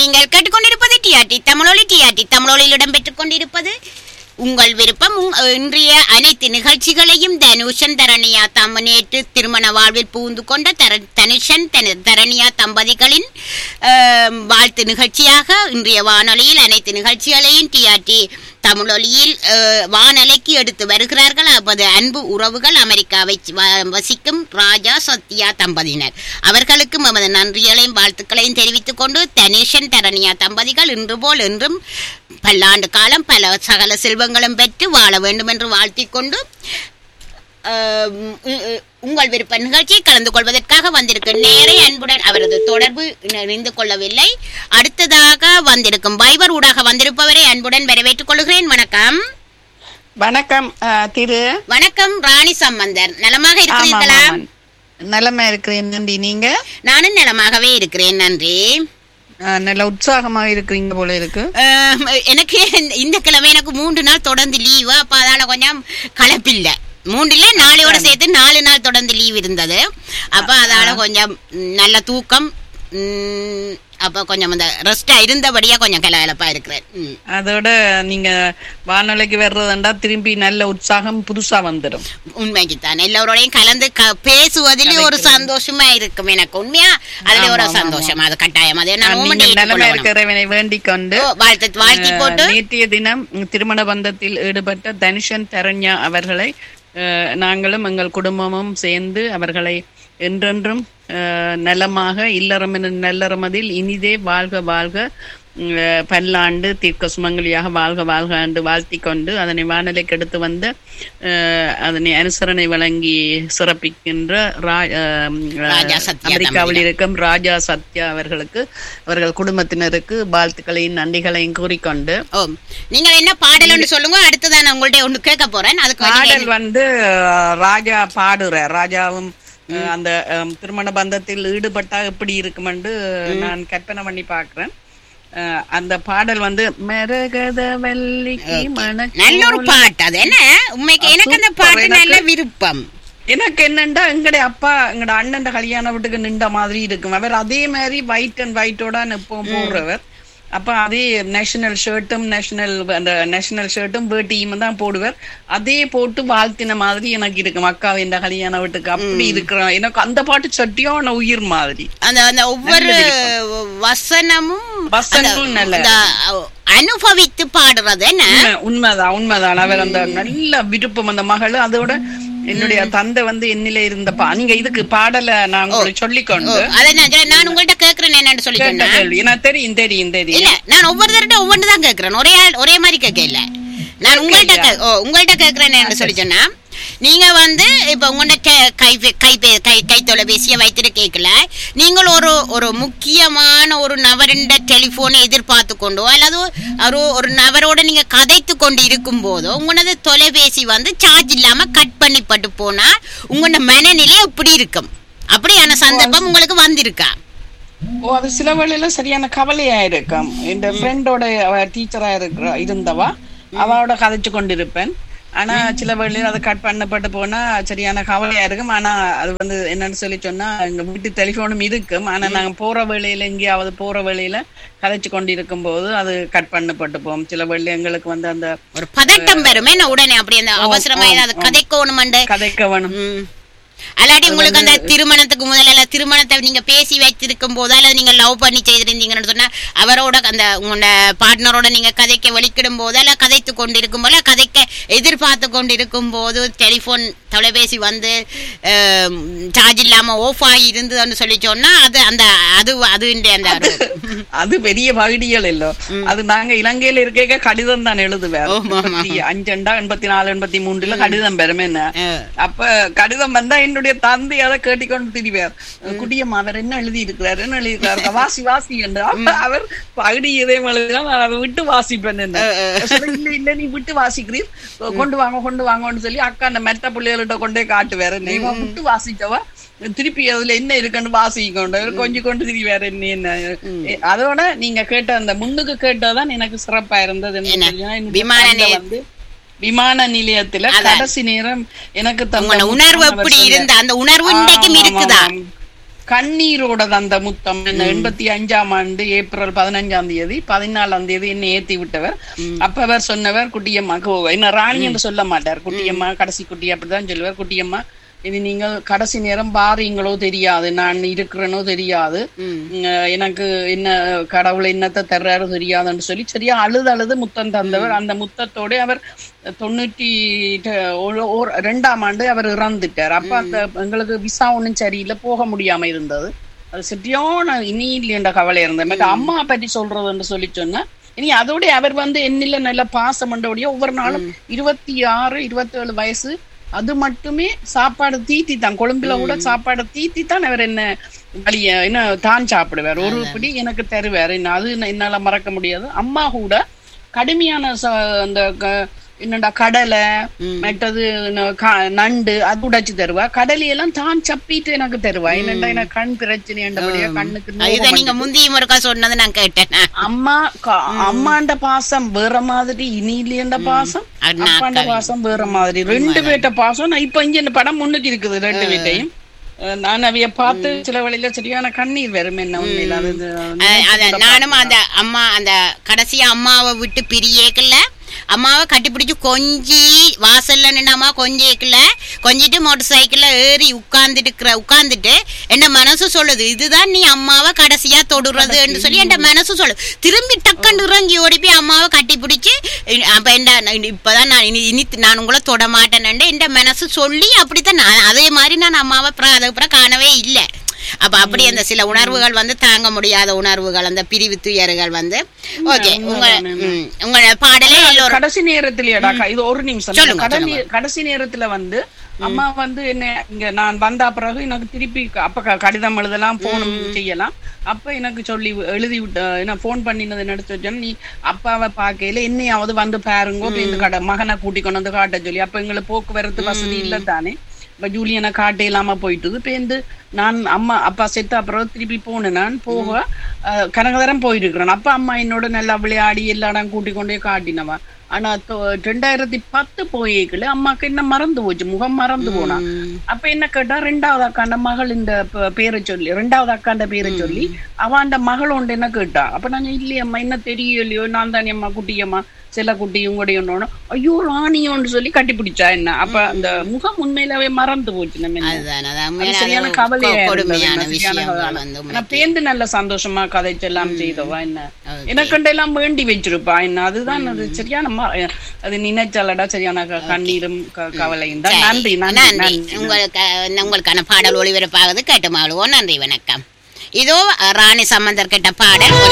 நீங்கள் கேட்டுக்கொண்டிருப்பது டிஆர்டி தமிழொலி டிஆர்டி தமிழொலியில் இடம்பெற்றுக் கொண்டிருப்பது உங்கள் விருப்பம் உங்- இன்றைய அனைத்து நிகழ்ச்சிகளையும் தனுஷன் தரணியா தம்மனேற்று திருமண வாழ்வில் புகுந்து கொண்ட தர தனுஷன் தன தரணியா தம்பதிகளின் ஆம், வாழ்த்து நிகழ்ச்சியாக இன்றைய வானொலியில் அனைத்து நிகழ்ச்சிகளையும் டிஆர்டி தமிழொலியில் அஹ், வானொலிக்கு எடுத்து வருகிறார்கள் அப்போது அன்பு உறவுகள் அமெரிக்காவை வ- வசிக்கும் ராஜா சத்யா தம்பதியினர் அவர்களுக்கும் எமது நன்றிகளையும் வாழ்த்துக்களையும் தெரிவித்துக் கொண்டு தனிஷன் தரணியா தம்பதிகள் இன்று போல் என்றும் பல்லாண்டு காலம் பல சகல செல்வங்களும் பெற்று வாழ வேண்டும் என்று வாழ்த்திக் கொண்டு அஹ், உ- உ- உங்கள் விருப்ப நிகழ்ச்சியில் கலந்து கொள்வதற்காக வந்திருக்கும் நேரை அன்புடன் அவரது தொடர்பு இணைந்து கொள்ளவில்லை அடுத்ததாக வந்திருக்கும் வைபர் ஊடாக வந்திருப்பவரை அன்புடன் வரவேற்றுக் கொள்கிறேன் வணக்கம் வணக்கம் அஹ், திரு வணக்கம் ராணி சம்பந்தர் நலமாக ஆமாம், இருக்கிறீர்களா ஆமாம். நலமா இருக்கிறேன் நன்றி நீங்க நானும் நலமாகவே இருக்கிறேன் நன்றி அஹ், நல்ல உற்சாகமா இருக்கிறீங்க போல இருக்கு அஹ், எனக்கு இந்த- இந்த கிழமை எனக்கு மூன்று நாள் தொடர்ந்து லீவு அப்ப அதால கொஞ்சம் கலப்பில்லை மூன்றுல நாளையோட சேர்த்து நாலு நாள் தொடர்ந்து லீவ் இருந்தது அப்ப அதால கொஞ்சம் ம், நல்ல தூக்கம் ம், அப்ப கொஞ்சம் அந்த ரெஸ்டா இருந்தபடியா கொஞ்சம் கலகலப்பா இருக்கிறேன் ம். அதோட நீங்க வானொலிக்கு வர்றதுண்டா திரும்பி நல்ல உற்சாகம் புதுசா வந்துடும் உண்மைக்குத்தான் எல்லோரோடையும் கலந்து க- பேசுவதிலே ஒரு சந்தோஷமா இருக்கும் எனக்கு உண்மையா அதுல ஒரு சந்தோஷம் அது கட்டாயம் அது நான் நீங்க moment நலமா ஏற்றுக்கொள்ளணும். இருக்கிறவனை வேண்டிக் கொண்டு ஓ, வாழ்த்து வாழ்த்தி அஹ், போட்டு நேற்றைய தினம் திருமண பந்தத்தில் ஈடுபட்ட தனுஷன் தரண்யா அவர்களை அஹ், நாங்களும் எங்கள் குடும்பமும் சேர்ந்து அவர்களை என்றென்றும் அஹ், நலமாக இல்லறம் என நல்லறமதில் இனிதே வாழ்க வாழ்க உம், அஹ், பல்லாண்டு தீர்க்க சுமங்கலியாக வாழ்க வாழ்க என்று வாழ்த்திக் கொண்டு அதனை வானொலிக்கு எடுத்து வந்து அஹ், அதனை அனுசரணை வழங்கி சிறப்பிக்கின்ற ரா- அஹ், ராஜா சத்யா அமெரிக்காவில் இருக்கும் ராஜா சத்யா அவர்களுக்கு அவர்கள் குடும்பத்தினருக்கு வாழ்த்துக்களையும் நன்றிகளையும் கூறிக்கொண்டு ஓ நீங்கள் என்ன பாடல் ஒன்று சொல்லுங்க அடுத்ததான் நான் உங்கள்ட்ட ஒன்று கேட்க போறேன் அதுக்கு வந்து பாடல் வந்து அஹ், ராஜா பாடுற ராஜாவும் அஹ், அந்த அஹ், திருமண பந்தத்தில் ஈடுபட்டா எப்படி இருக்குமென்று நான் கற்பனை பண்ணி பாக்குறேன் அஹ், அந்த பாடல் வந்து மரகத வல்லிக்கு மணக்க நல்ல ஒரு பாட்டு அது என்ன உண்மைக்கு எனக்கு அந்த சூப்பர், பாட்டு எனக்கு- நல்ல விருப்பம் எனக்கு என்னண்டா எங்கடைய அப்பா எங்கட அண்ணன் கல்யாண வீட்டுக்கு நின்ற மாதிரி இருக்கும் அவர் அதே மாதிரி ஒயிட் அண்ட் ஒயிட்டோட எப்பவும் போடுறவர் அப்ப அதே நேஷனல் ஷர்ட்டும் நேஷனல் அந்த நேஷனல் ஷர்ட்டும் வேட்டியும் தான் போடுவார் அதே போட்டு வாழ்த்தின மாதிரி எனக்கு இருக்கும் அக்கா இந்த கல்யாண வீட்டுக்கு அப்படி இருக்கிறோம் எனக்கு அந்த பாட்டு சட்டியான உயிர் மாதிரி அந்த அந்த ஒவ்வொரு வசனமும் வசனமும் நல்ல அந்த அனுபவித்து பாடுறது என்ன உண்மை- உண்மைதான் உண்மைதான் அவர் அந்த நல்ல விருப்பம் அந்த மகள் அதோட என்னுடைய தந்தை வந்து என்னில இருந்தப்பா நீங்க இதுக்கு பாடல நான் உங்களுக்கு சொல்லிக்கொண்டு அதை நான் சொல்றேன், நான் உங்கள்ட்ட கேக்குறேன் என்னன்னு சொல்லி கேட்ட சொன்னேன் கேள்வி எனக்கு தெரியும் தெரியும் தெரியும் இல்ல நான் ஒவ்வொரு தடவை ஒவ்வொன்று தான் கேக்குறேன் ஒரே ஆள் ஒரே மாதிரி கேட்க இல்ல நான் உங்கள்ட்ட கே- ஓ உங்கள்ட்ட கேக்குறேன் என்ன சொல்லி சொன்னா நீங்க வந்து இப்ப உங்கள்ட்ட கை கை கை கை தொலைபேசியை வைத்துட்டு கேட்கல நீங்கள் ஒரு ஒரு முக்கியமான ஒரு நபரின் டெலிபோனை எதிர்பார்த்து கொண்டோ அல்லது ஒரு ஒரு நபரோட நீங்க கதைத்து கொண்டு இருக்கும் போதோ உங்களது தொலைபேசி வந்து சார்ஜ் இல்லாம கட் பண்ணி போனா உங்களோட மனநிலை எப்படி இருக்கும் அப்படியான சந்தர்ப்பம் உங்களுக்கு வந்திருக்கா ஓ அது சில வேளையில சரியான கவலையா இருக்கும் இந்த ஃப்ரெண்டோட அவ டீச்சரா இருக்கிற இருந்தவா அவளோட கதைச்சு கொண்டிருப்பேன் ஆனா சில வேளையில அதை கட் பண்ணப்பட்டு போனா சரியான கவலையா இருக்கும் ஆனா அது வந்து என்னன்னு சொல்லி சொன்னா எங்க வீட்டு டெலிபோனும் இருக்கும் ஆனா நாங்க போற வேளையில எங்கேயாவது போற வேளையில கதைச்சு கொண்டிருக்கும் போது அது கட் பண்ணப்பட்டு போகும் சில வேளையில எங்களுக்கு வந்து அந்த ஒரு பதட்டம் வருமே நான் உடனே அப்படி அந்த அவசரமா ஏதாவது கதைக்கோணுமண்டு கதைக்க வேணும் ம். அல்லாட்டி உங்களுக்கு அந்த திருமணத்துக்கு முதல்ல அல்ல திருமணத்தை நீங்க பேசி வைத்திருக்கும் போது அல்லது நீங்க லவ் பண்ணி செய்திருந்தீங்கன்னு சொன்னா அவரோட அந்த உங்களோட பார்ட்னரோட நீங்க கதைக்க வெளிக்கிடும் போது அல்ல கதைத்து கொண்டிருக்கும் போது கதைக்க எதிர்பார்த்து கொண்டிருக்கும் போது டெலிபோன் தொலைபேசி வந்து சார்ஜ் இல்லாம ஆஃப் ஆகி இருந்ததுன்னு சொல்லி சொன்னா அது அந்த அது அது அந்த ஒரு அது பெரிய பகுதிகள் இல்ல அது நாங்க இலங்கையில இருக்க கடிதம் தான் எழுதுவேன் ஆமா, ஆமா. எண்பத்தி அஞ்சண்டா எண்பத்தி நாலு எண்பத்தி மூன்றுல கடிதம் பெறுமே என்ன அஹ், அப்ப கடிதம் வந்தா என்னுடைய தந்தை அதை கேட்டிக்கொண்டு திரிவார் குடியம் அவர் என்ன எழுதி இருக்கிறார் என்ன எழுதி இருக்கிறார் வாசி வாசி என்று அப்ப அவர் பகுதி இதயம் எழுதுனா நான் அதை விட்டு வாசிப்பேன் என்ன சொல்ல, இல்ல இல்ல நீ விட்டு வாசிக்கிறீர் கொண்டு வாங்க கொண்டு வாங்கன்னு சொல்லி அக்கா அந்த மெத்த பிள்ளைகள்கிட்ட கொண்டே காட்டுவார் என்ன இவன் விட்டு வாசிச்சவா திருப்பி அதுல என்ன இருக்குன்னு வாசிக்கொண்டு கொஞ்சம் கொண்டு திரி வேற என்ன என்ன எ- அதோட நீங்க கேட்ட அந்த முன்னுக்கு கேட்டதான் எனக்கு சிறப்பா இருந்தது என்ன என்ன? தெரியுமா? என்னுடைய விமான தந்தை நிலைய- வந்து விமான நிலையத்துல கடைசி நேரம் எனக்கு தந்த உங்களோட உணர்வு முத்தம் அவர் எப்படி சொல்ல- இருந்த அந்த உணர்வு இன்றைக்கும் ஆமாம், இருக்குதா ஆமாம். கண்ணீரோட தந்த முத்தம் என்ன எண்பத்தி அஞ்சாம் ஆண்டு ஏப்ரல் பதினஞ்சாம் தேதி பதினாலாம் தேதி என்ன ஏத்தி விட்டவர் அப்ப அவர் சொன்னவர் குட்டியம்மா கோ- என்ன ராணி என்று சொல்ல மாட்டார் குட்டியம்மா கடைசி குட்டி அப்படிதான் சொல்லுவார் குட்டியம்மா இது நீங்கள் கடைசி நேரம் பாரீங்களோ தெரியாது நான் இருக்கிறேனோ தெரியாது ம். உம், எனக்கு என்ன கடவுள் என்னத்தை தர்றாரோ தெரியாதுன்னு சொல்லி சரியா அழுது அழுது முத்தம் தந்தவர் அந்த முத்தத்தோட அவர் தொண்ணூற்றி ட- ஒரு- ஒரு- ரெண்டாம் ஆண்டு அவர் இறந்துட்டார் அப்ப அந்த எங்களுக்கு விசா ஒண்ணும் சரியில்லை போக முடியாம இருந்தது அது சரியான இனி இல்லைன்ற கவலை இருந்தது மற்ற அம்மா பற்றி சொல்றதுன்னு சொல்லி சொன்னா இனி அதோட அவர் வந்து என்னில நல்ல பாசம் பண்ணோடைய ஒவ்வொரு நாளும் இருபத்தி ஆறு இருபத்தி ஏழு வயசு அது மட்டுமே சாப்பாடு தீத்தி தான் கொழும்புல கூட சாப்பாடு தீத்தி தான் அவர் என்ன வழிய என்ன தான் சாப்பிடுவார் ஒரு பிடி எனக்கு தருவார் என்ன அது என்ன- என்னால மறக்க முடியாது அம்மா கூட கடுமையான ச- அந்த க- என்னடா கடலை மற்றது ந- க- நண்டு அது உடைச்சு தருவா கடலையெல்லாம் தான் சப்பிட்டு எனக்கு தருவா என்னடா எனக்கு கண் பிரச்சனை என்றபடியா கண்ணுக்கு நோகம் இதை நீங்க முந்தைய முறைக்கா சொன்னது நான் கேட்டேன் அம்மா க- அம்மாண்ட பாசம் வேற மாதிரி இனிலியண்ட பாசம் அண்ணா, அப்பாண்ட பாசம் வேற மாதிரி ரெண்டு பேர்ட்ட பாசம் நான் இப்ப இங்க இந்த படம் முன்னுக்கு இருக்குது ரெண்டு பேர்ட்டையும் அஹ் நான் அவைய பார்த்து சில வழியில சரியான கண்ணீர் வரும் என்ன உண்மையில அது இது, அஹ் அத நானும் அந்த அம்மா அந்த கடைசியா அம்மாவை விட்டு பிரியேக்கல அம்மாவை கட்டிப்பிடிச்சு கொஞ்சி வாசல்ல நின்று அம்மா கொஞ்சேக்கல கொஞ்சிட்டு மோட்டர் சைக்கிள்ல ஏறி உட்கார்ந்துட்டு உட்கார்ந்துட்டு என்ன மனசு சொல்லுது இதுதான் நீ அம்மாவை கடைசியா தொடுறதுன்னு சொல்லி என் மனசு சொல்லுது திரும்பி டக்குன்னு இறங்கி ஓடி போய் அம்மாவை கட்டிப்பிடிச்சு இ- அப்ப என்ன நான் இப்பதான் நான் இனி இனி நான் உங்களை தொட மாட்டேன்னு என் மனசு சொல்லி அப்படித்தான் நான் அதே மாதிரி நான் அம்மாவை அப்புறம் அதுக்கப்புறம் காணவே இல்லை அப்ப அப்படி அந்த சில உணர்வுகள் வந்து தாங்க முடியாத உணர்வுகள் அந்த பிரிவு துயர்கள் வந்து ஓகே உங்க ம், உங்க பாடலே எல்லோரும் கடைசி நேரத்திலயேடா இது ஒரு நிமிஷம் சொல்லுங்க, கடை- கடைசி நேரத்துல வந்து அம்மா வந்து என்ன இங்க நான் வந்த பிறகு எனக்கு திருப்பி க- அப்ப க- கடிதம் எழுதலாம் போன் செய்யலாம் அப்ப எனக்கு சொல்லி எழுதி விட்ட என்ன போன் பண்ணினது நடத்து வச்சோன்னு நீ அப்பாவை பார்க்கையில என்னையாவது வந்து பாருங்க இந்த கடை மகனை கூட்டி கொண்டு வந்து காட்ட சொல்லி அப்ப எங்களுக்கு போக்குவரத்து வசதி இல்ல தானே இப்ப ஜூலியனை காட்ட இல்லாம போயிட்டுது பேருந்து நான் அம்மா அப்பா செத்த அப்புறம் திருப்பி போனேன் நான் போக அஹ், கனகதரம் போயிருக்கிறேன் அப்பா அம்மா என்னோட நல்லா விளையாடி எல்லா இடம் கூட்டி கொண்டே காட்டினவா ஆனா தொ- ரெண்டாயிரத்தி பத்து போயிக்கல அம்மாக்கு என்ன மறந்து போச்சு முகம் மறந்து போனா அப்ப என்ன கேட்டா ரெண்டாவது அக்காண்ட மகள் இந்த ப- பேரை சொல்லி ரெண்டாவது அக்காண்ட பேரை சொல்லி அவாண்ட மகள் உண்டு என்ன கேட்டா அப்ப நான் இல்லையம்மா என்ன தெரியலையோ நான் தானே அம்மா குட்டியம்மா சில குட்டி உங்களுடைய ஐயோ ராணியோன்னு சொல்லி கட்டி பிடிச்சா என்ன அப்ப அந்த முகம் உண்மையிலவே மறந்து போச்சு நம்ம என்ன. அதுதான் அதான் அது உண்மையில சரியான அது கவலையா கொ- இருந்தது கொடுமையான என்ன, சரியான விஷயங்கள் கவலை. வந்து ஆனா உண்மைக்கு. பேந்து நல்ல சந்தோஷமா கதைச்செல்லாம் செய்தவா என்ன Okay. எனக்கண்ட எல்லாம் வேண்டி வச்சிருப்பா என்ன அதுதான் அது சரியான ம- அது நினைச்சாலடா சரியான க- கண்ணீரும் க- கவலையும் தான் நன்றி நன்றி நன்றி நன்றி உங்களுக்கு உங்களுக்கான பாடல் ஒளிபரப்பாகுது கேட்டு மாளுவோம் நன்றி வணக்கம் இதோ ராணி சம்பந்தர் கேட்ட பாடல்